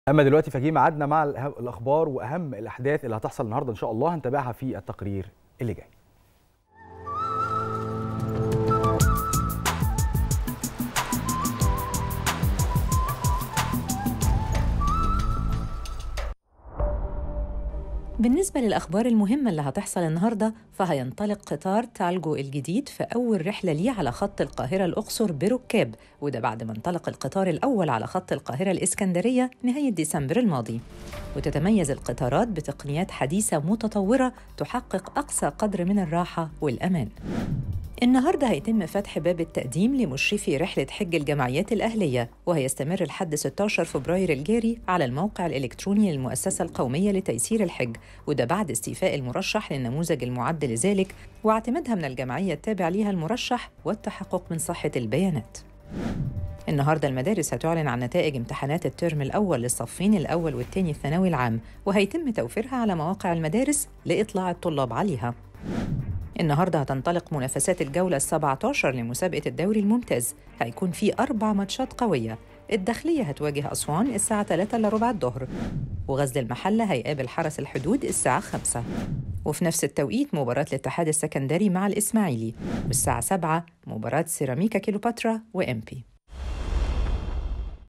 اما دلوقتي فجي ميعادنا مع الأه- الاخبار واهم الاحداث اللي هتحصل النهارده ان شاء الله هنتابعها في التقرير اللي جاي بالنسبة للأخبار المهمة اللي هتحصل النهاردة فهينطلق قطار تالجو الجديد في أول رحلة ليه على خط القاهرة الأقصر بركاب وده بعد ما انطلق القطار الأول على خط القاهرة الإسكندرية نهاية ديسمبر الماضي وتتميز القطارات بتقنيات حديثة متطورة تحقق أقصى قدر من الراحة والأمان النهارده هيتم فتح باب التقديم لمشرفي رحلة حج الجمعيات الأهلية وهيستمر لحد 16 فبراير الجاري على الموقع الإلكتروني للمؤسسة القومية لتيسير الحج وده بعد استيفاء المرشح للنموذج المعد لذلك واعتمادها من الجمعية التابع ليها المرشح والتحقق من صحة البيانات النهارده المدارس هتعلن عن نتائج امتحانات الترم الأول للصفين الأول والثاني الثانوي العام وهيتم توفيرها على مواقع المدارس لإطلاع الطلاب عليها النهارده هتنطلق منافسات الجولة ال 17 لمسابقة الدوري الممتاز، هيكون في أربع ماتشات قوية، الداخلية هتواجه أسوان الساعة 3 إلا ربع الظهر، وغزل المحلة هيقابل حرس الحدود الساعة 5 وفي نفس التوقيت مباراة الاتحاد السكندري مع الإسماعيلي والساعة 7 مباراة سيراميكا كيلوباترا وإمبي